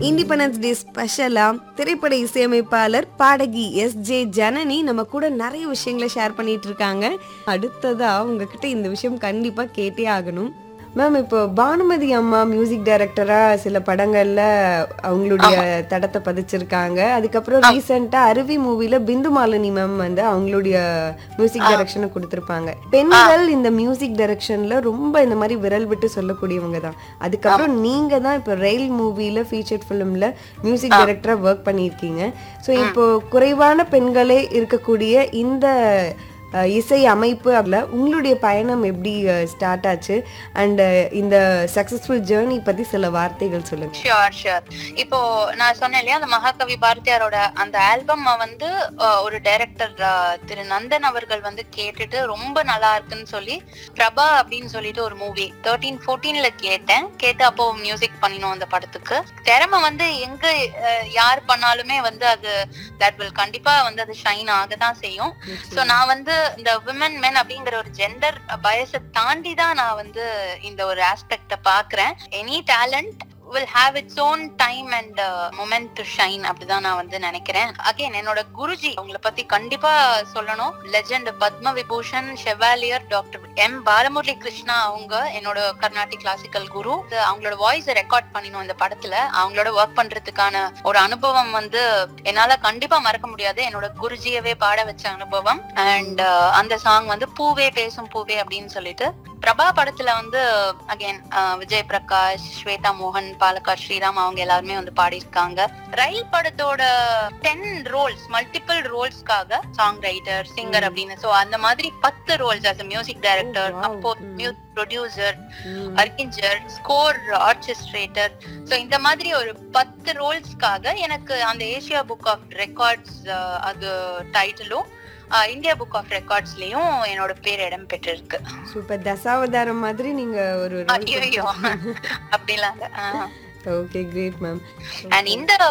Independence day ஸ்பெஷலா திரைப்பட இசையமைப்பாளர் பாடகி எஸ் ஜே ஜனனி நம்ம கூட நிறைய விஷயங்களை ஷேர் பண்ணிட்டு இருக்காங்க அடுத்ததா உங்ககிட்ட இந்த விஷயம் கண்டிப்பா கேட்டே ஆகணும் மேம் இப்போ பானுமதி அம்மா மியூசிக் டைரக்டரா சில படங்கள்ல அவங்களுடைய தடத்தை பதிச்சிருக்காங்க அதுக்கப்புறம் ரீசெண்டா அருவி மூவில பிந்து மாலினி மேம் வந்து அவங்களுடைய மியூசிக் டைரக்ஷனை கொடுத்திருப்பாங்க பெண்கள் இந்த மியூசிக் டைரக்ஷன்ல ரொம்ப இந்த மாதிரி விரல் விட்டு சொல்லக்கூடியவங்க தான் அதுக்கப்புறம் நீங்க தான் இப்போ ரயில் மூவில ஃபீச்சர் ஃபிலிம்ல மியூசிக் டைரக்டரா ஒர்க் பண்ணியிருக்கீங்க ஸோ இப்போ குறைவான பெண்களே இருக்கக்கூடிய இந்த அஹ், இசை அமைப்பு அதுல உங்களுடைய பயணம் எப்படி ஸ்டார்ட் ஆச்சு அண்ட் இந்த சக்சஸ்ஃபுல் ஜேர்னி பத்தி சில வார்த்தைகள் சொல்லுங்க ஷியோர் ஷியோர் இப்போ நான் சொன்னேன் இல்லையா அந்த மகாகவி பாரதியாரோட அந்த ஆல்பம் வந்து அஹ், ஒரு டைரக்டர் திரு நந்தன் அவர்கள் வந்து கேட்டுட்டு ரொம்ப நல்லா இருக்குன்னு சொல்லி பிரபா அப்படின்னு சொல்லிட்டு ஒரு மூவி தேர்ட்டீன் ஃபோர்டீன்ல கேட்டேன் கேட்டு அப்போ மியூசிக் பண்ணினோம் அந்த படத்துக்கு திறமை வந்து எங்க அஹ், யார் பண்ணாலுமே வந்து அது தட் வில் கண்டிப்பா வந்து அது ஷைன் ஆக தான் செய்யும் சோ நான் வந்து இந்த விமன் மென் அப்படிங்கிற ஒரு ஜெண்டர் பயசை தாண்டி தான் நான் வந்து இந்த ஒரு ஆஸ்பெக்ட பாக்குறேன் any talent will have its own time and uh, moment to shine அப்படிதான் நான் வந்து நினைக்கிறேன் அகைன் என்னோட குருஜி அவங்கள பத்தி கண்டிப்பா சொல்லணும் legend Padma Vibhushan chevalier doctor M Balamurali Krishna அவங்க என்னோட கர்நாடிக் கிளாசிக்கல் குரு இது அவங்களோட வாய்ஸ் ரெக்கார்ட் பண்ணினோம் இந்த படத்துல அவங்களோட ஒர்க் பண்றதுக்கான ஒரு அனுபவம் வந்து என்னால கண்டிப்பா மறக்க முடியாது என்னோட குருஜியவே பாட வச்ச அனுபவம் அண்ட் அந்த சாங் வந்து பூவே பேசும் பூவே அப்படின்னு சொல்லிட்டு பிரபா படத்துல வந்து அகைன் விஜய் பிரகாஷ் ஸ்வேதா மோகன் பாலக்கார் ஸ்ரீராம் அவங்க எல்லாருமே வந்து பாடியிருக்காங்க ரயில் படத்தோட டென் ரோல்ஸ் மல்டிபிள் ரோல்ஸ்க்காக சாங் ரைட்டர் சிங்கர் அப்படின்னு சோ அந்த மாதிரி பத்து roles as music director wow. அப்போ ம். மியூசிக் ப்ரொடியூசர் ம். அர்கிஞ்சர் ஸ்கோர் ஆர்கெஸ்ட்ரேட்டர் சோ இந்த மாதிரி ஒரு பத்து ரோல்ஸ்க்காக எனக்கு அந்த ஏசியா புக் ஆஃப் ரெக்கார்ட்ஸ் அது டைட்டிலும் இந்தியா புக் ஆஃப் ரெக்கார்ட்ஸ்லயும் என்னோட பேர் இடம் பெற்றிருக்கு சூப்பர் தசாவதாரம் மாதிரி நீங்க ஒரு ஐயோ அப்படிலாம் ஓகே கிரேட் மேம் அண்ட் இந்த